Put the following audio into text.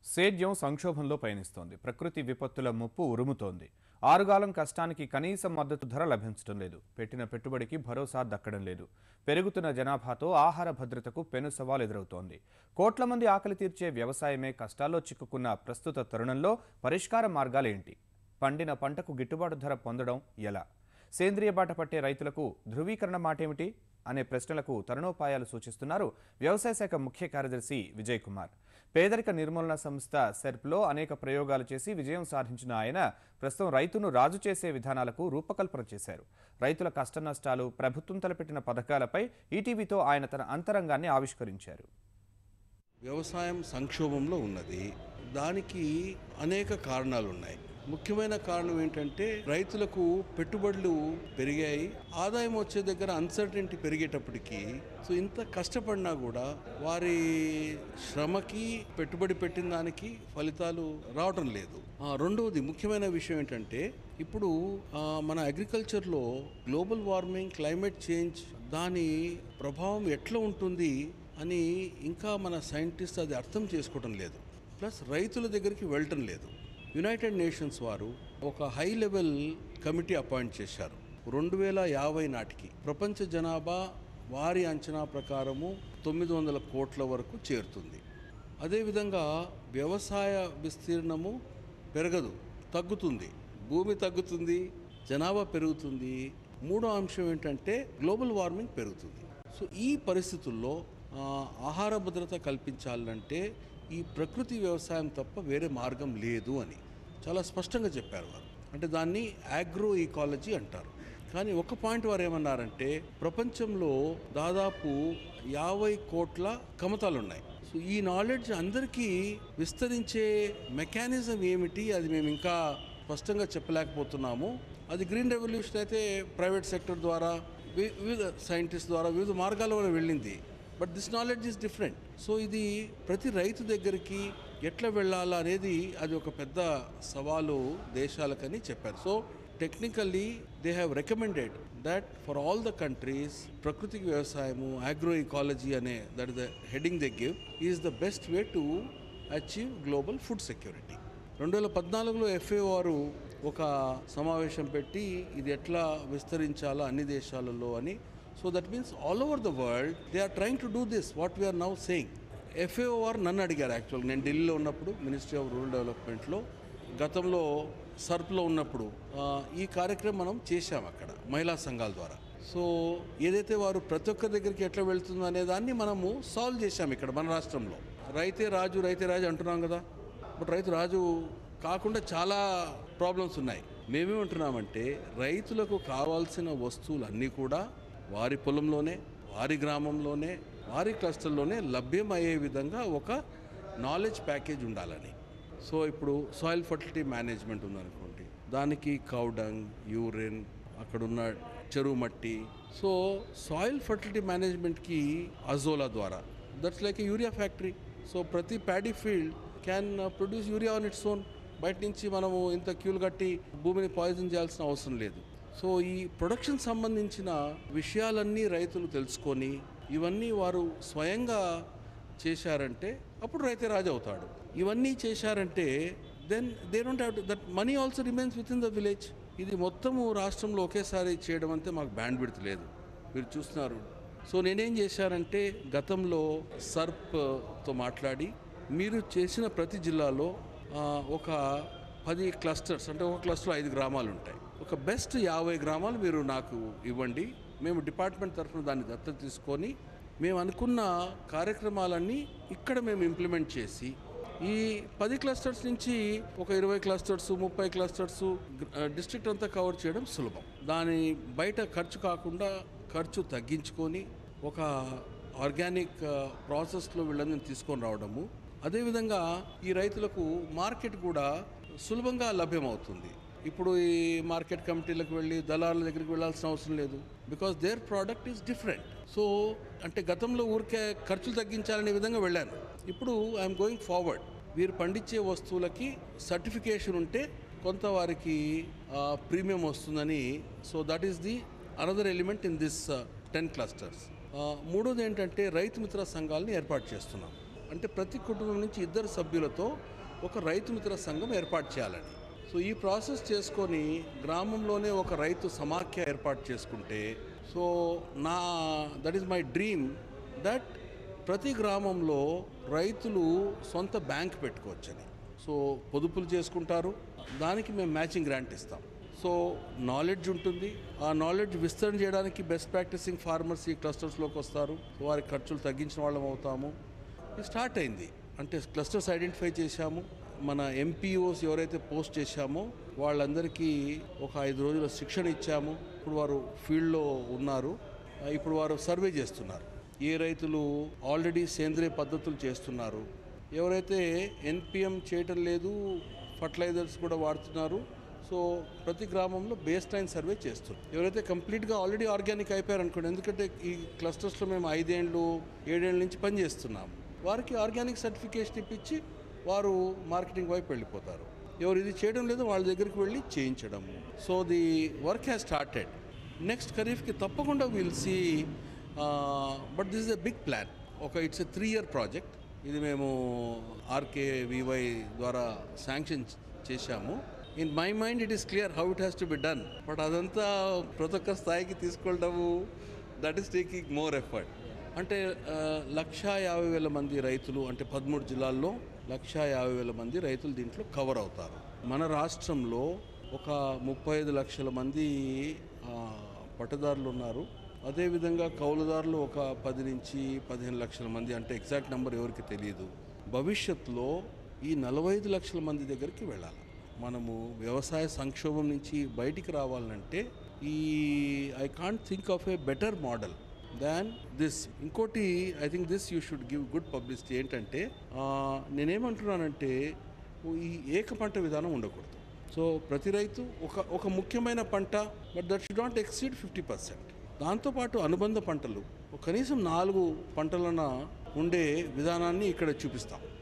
సేద్యం సంక్షోభంలో పయనిస్తోంది ప్రకృతి విపత్తుల ముప్పు ఉరుముతోంది ఆరుగాలం కష్టానికి కనీస మద్దతు ధర లభించడం లేదు పెట్టిన పెట్టుబడికి భరోసా దక్కడం లేదు పెరుగుతున్న జనాభాతో ఆహార భద్రతకు పెను సవాల్ ఎదురవుతోంది కోట్ల మంది ఆకలి తీర్చే వ్యవసాయమే కష్టాల్లో చిక్కుకున్న ప్రస్తుత తరుణంలో పరిష్కార మార్గాలేంటి పండిన పంటకు గిట్టుబాటు ధర పొందడం ఎలా సేంద్రియ బాట పట్టే రైతులకు ధృవీకరణ మాటేమిటి అనే ప్రశ్నలకు తరుణోపాయాలు సూచిస్తున్నారు వ్యవసాయ శాఖ ముఖ్య కార్యదర్శి విజయ్ కుమార్ పేదరిక నిర్మూలన సంస్థ సెర్ప్లో అనేక ప్రయోగాలు చేసి విజయం సాధించిన ఆయన ప్రస్తుతం రైతును రాజు చేసే విధానాలకు రూపకల్పన చేశారు రైతుల కష్టనష్టాలు ప్రభుత్వం తలపెట్టిన పథకాలపై ఈటీవీతో ఆయన తన అంతరంగాన్ని ఆవిష్కరించారు వ్యవసాయం సంక్షోభంలో ఉన్నది దానికి అనేక కారణాలు ఉన్నాయి ముఖ్యమైన కారణం ఏంటంటే రైతులకు పెట్టుబడులు పెరిగాయి ఆదాయం వచ్చే దగ్గర అన్సర్టెంటీ పెరిగేటప్పటికి సో ఇంత కష్టపడినా కూడా వారి శ్రమకి పెట్టుబడి పెట్టిన దానికి ఫలితాలు రావటం లేదు ఆ, రెండవది ముఖ్యమైన విషయం ఏంటంటే ఇప్పుడు ఆ, మన అగ్రికల్చర్లో గ్లోబల్ వార్మింగ్ క్లైమేట్ చేంజ్ దాని ప్రభావం ఎట్లా ఉంటుంది అని ఇంకా మన సైంటిస్ట్ అది అర్థం చేసుకోవడం లేదు ప్లస్ రైతుల దగ్గరికి వెళ్ళటం లేదు యునైటెడ్ నేషన్స్ వారు ఒక హై లెవెల్ కమిటీ అపాయింట్ చేశారు రెండు వేల యాభై నాటికి ప్రపంచ జనాభా వారి అంచనా ప్రకారము తొమ్మిది వందల కోట్ల వరకు చేరుతుంది అదేవిధంగా వ్యవసాయ విస్తీర్ణము పెరగదు తగ్గుతుంది భూమి తగ్గుతుంది జనాభా పెరుగుతుంది మూడో అంశం ఏంటంటే గ్లోబల్ వార్మింగ్ పెరుగుతుంది సో ఈ పరిస్థితుల్లో ఆ, ఆహార భద్రత కల్పించాలంటే ఈ ప్రకృతి వ్యవసాయం తప్ప వేరే మార్గం లేదు అని చాలా స్పష్టంగా చెప్పారు వారు అంటే దాన్ని ఆగ్రో ఈకాలజీ అంటారు కానీ ఒక పాయింట్ వారు ఏమన్నారంటే ప్రపంచంలో దాదాపు యాభై కోట్ల కమతాలు ఉన్నాయి సో ఈ నాలెడ్జ్ అందరికీ విస్తరించే మెకానిజం ఏమిటి అది మేము ఇంకా స్పష్టంగా చెప్పలేకపోతున్నాము అది గ్రీన్ రెవల్యూషన్ అయితే ప్రైవేట్ సెక్టర్ ద్వారా వి- వివిధ సైంటిస్ట్ ద్వారా వివిధ మార్గాల వల్ల వెళ్ళింది but this knowledge is different so ఇది ప్రతి రైతు దగ్గరికి ఎట్లా వెళ్ళాలా అనేది అది ఒక పెద్ద సవాలు దేశాలకని చెప్పారు so technically they have recommended that for all the countries ప్రకృతి వ్యవసాయము ఆగ్రో ఇకాలజీ అనే that the heading they give is the best way to achieve global food security రెండు వేల పద్నాలుగులో ఎఫ్ఏ వారు ఒక సమావేశం పెట్టి ఇది ఎట్లా విస్తరించాలా అన్ని దేశాలలో అని so that means all over the world they are trying to do this what we are now saying FAO వారు నన్ను అడిగారు యాక్చువల్గా నేను ఢిల్లీలో ఉన్నప్పుడు మినిస్ట్రీ ఆఫ్ రూరల్ డెవలప్మెంట్లో గతంలో సర్ప్లో ఉన్నప్పుడు ఆ, ఈ కార్యక్రమం మనం చేశాం అక్కడ మహిళా సంఘాల ద్వారా సో ఏదైతే వారు ప్రతి ఒక్కరి దగ్గరికి ఎట్లా వెళ్తుందో అనే దాన్ని మనము సాల్వ్ చేశాం ఇక్కడ మన రాష్ట్రంలో రైతే రాజు రైతే రాజు అంటున్నాం కదా బట్ రైతు రాజు కాకుండా చాలా ప్రాబ్లమ్స్ ఉన్నాయి మేమేమంటున్నామంటే రైతులకు కావాల్సిన వస్తువులన్నీ కూడా వారి పొలంలోనే వారి గ్రామంలోనే వారి క్లస్టర్లోనే లభ్యమయ్యే విధంగా ఒక నాలెడ్జ్ ప్యాకేజ్ ఉండాలని సో ఇప్పుడు సాయిల్ ఫర్టిలిటీ మేనేజ్మెంట్ ఉందనుకోండి దానికి కౌడంగ్ యూరిన్ అక్కడున్న చెరువు మట్టి సో సాయిల్ ఫర్టిలిటీ మేనేజ్మెంట్కి అజోలా ద్వారా that's like a urea factory so ప్రతి paddy field can produce urea on its own బయట నుంచి మనము ఇంత క్యూలు కట్టి భూమిని పాయిజన్ చేయాల్సిన అవసరం లేదు సో ఈ ప్రొడక్షన్ సంబంధించిన విషయాలన్నీ రైతులు తెలుసుకొని ఇవన్నీ వారు స్వయంగా చేశారంటే అప్పుడు రైతే రాజు అవుతాడు ఇవన్నీ చేశారంటే then they don't have that money also remains with in the village ఇది మొత్తము రాష్ట్రంలో ఒకేసారి చేయడం అంతే మాకు బ్యాండ్ విడత లేదు మీరు చూస్తున్నారు సో నేనేం చేశానంటే గతంలో సర్ప్తో మాట్లాడి మీరు చేసిన ప్రతి జిల్లాలో ఆ, ఒక పది క్లస్టర్స్ అంటే ఒక క్లస్టర్ ఐదు గ్రామాలు ఉంటాయి ఒక బెస్ట్ యాభై గ్రామాలు మీరు నాకు ఇవ్వండి మేము డిపార్ట్మెంట్ తరఫున దాన్ని దత్తత తీసుకొని మేము అనుకున్న కార్యక్రమాలన్నీ ఇక్కడ మేము ఇంప్లిమెంట్ చేసి ఈ పది క్లస్టర్స్ నుంచి ఒక ఇరవై క్లస్టర్స్ ముప్పై క్లస్టర్స్ డిస్ట్రిక్ట్ అంతా కవర్ చేయడం సులభం దాని బయట ఖర్చు కాకుండా ఖర్చు తగ్గించుకొని ఒక ఆర్గానిక్ ప్రాసెస్లో వీళ్ళని తీసుకొని రావడము అదేవిధంగా ఈ రైతులకు మార్కెట్ కూడా సులభంగా లభ్యమవుతుంది ఇప్పుడు ఈ మార్కెట్ కమిటీలకు వెళ్ళి దళారుల దగ్గరికి వెళ్ళాల్సిన అవసరం లేదు because there product is different so అంటే గతంలో ఊరికే ఖర్చులు తగ్గించాలనే విధంగా వెళ్ళాను ఇప్పుడు ఐఎమ్ గోయింగ్ ఫార్వర్డ్ వీరు పండించే వస్తువులకి సర్టిఫికేషన్ ఉంటే కొంత వారికి ప్రీమియం వస్తుందని so that is the another element in this ten clusters మూడోది ఏంటంటే రైతు మిత్ర సంఘాలని ఏర్పాటు చేస్తున్నాం అంటే ప్రతి కుటుంబం నుంచి ఇద్దరు సభ్యులతో ఒక రైతు మిత్ర సంఘం ఏర్పాటు చేయాలని సో ఈ ప్రాసెస్ చేసుకొని గ్రామంలోనే ఒక రైతు సమాఖ్య ఏర్పాటు చేసుకుంటే సో నా that is my dream that ప్రతి గ్రామంలో రైతులు సొంత బ్యాంక్ పెట్టుకోవచ్చని సో పొదుపులు చేసుకుంటారు దానికి మేము మ్యాచింగ్ గ్రాంట్ ఇస్తాం సో నాలెడ్జ్ ఉంటుంది ఆ నాలెడ్జ్ విస్తరణ చేయడానికి బెస్ట్ ప్రాక్టీసింగ్ ఫార్మర్స్ ఈ క్లస్టర్స్లోకి వస్తారు సో వారి ఖర్చులు తగ్గించిన వాళ్ళం అవుతాము ఇది స్టార్ట్ అయింది అంటే క్లస్టర్స్ ఐడెంటిఫై చేశాము మన ఎంపీఓస్ ఎవరైతే పోస్ట్ చేశామో వాళ్ళందరికీ ఒక ఐదు రోజుల శిక్షణ ఇచ్చాము ఇప్పుడు వారు ఫీల్డ్లో ఉన్నారు ఆ, ఇప్పుడు వారు సర్వే చేస్తున్నారు ఏ రైతులు ఆల్రెడీ సేంద్రియ పద్ధతులు చేస్తున్నారు ఎవరైతే ఎన్పిఎం చేయటం లేదు ఫర్టిలైజర్స్ కూడా వాడుతున్నారు సో ప్రతి గ్రామంలో బేస్ లైన్ సర్వే చేస్తున్నారు ఎవరైతే కంప్లీట్గా ఆల్రెడీ ఆర్గానిక్ అయిపోయారు అనుకోండి ఎందుకంటే ఈ క్లస్టర్స్లో మేము ఐదేళ్ళు ఏడేళ్ళ నుంచి పనిచేస్తున్నాము వారికి ఆర్గానిక్ సర్టిఫికేషన్ ఇప్పించి వారు మార్కెటింగ్ వైపు వెళ్ళిపోతారు ఎవరు ఇది చేయడం లేదు వాళ్ళ దగ్గరికి వెళ్ళి చేయించడము so the work has started next ఖరీఫ్కి తప్పకుండా will see but this is a big plan ఒక it's a three year project ఇది మేము ఆర్కే వివై ద్వారా శాంక్షన్ చేశాము in my mind it is clear how it has to be done but అదంతా ప్రతి ఒక్క స్థాయికి తీసుకెళ్ళడము that is taking more effort అంటే ఆ, లక్షా యాభై వేల మంది రైతులు అంటే పదమూడు జిల్లాల్లో లక్షా యాభై వేల మంది రైతులు దీంట్లో కవర్ అవుతారు మన రాష్ట్రంలో ఒక ముప్పై ఐదు లక్షల మంది ఆ, పట్టుదారులు ఉన్నారు అదేవిధంగా కౌలుదారులు ఒక పది నుంచి పదిహేను లక్షల మంది అంటే ఎగ్జాక్ట్ నెంబర్ ఎవరికి తెలియదు భవిష్యత్తులో ఈ నలభై ఐదు లక్షల మంది దగ్గరికి వెళ్ళాలి మనము వ్యవసాయ సంక్షోభం నుంచి బయటికి రావాలంటే ఈ I can't think of a better model than this ఇంకోటి I think this you should give good publicity ఏంటంటే ఆ, నేనేమంటున్నానంటే ఈ ఏక పంట విధానం ఉండకూడదు సో ప్రతి రైతు ఒక ఒక ముఖ్యమైన పంట but that should not exceed fifty percent దాంతోపాటు అనుబంధ పంటలు ఒక కనీసం నాలుగు పంటలన ఉండే విధానాన్ని ఇక్కడ చూపిస్తాం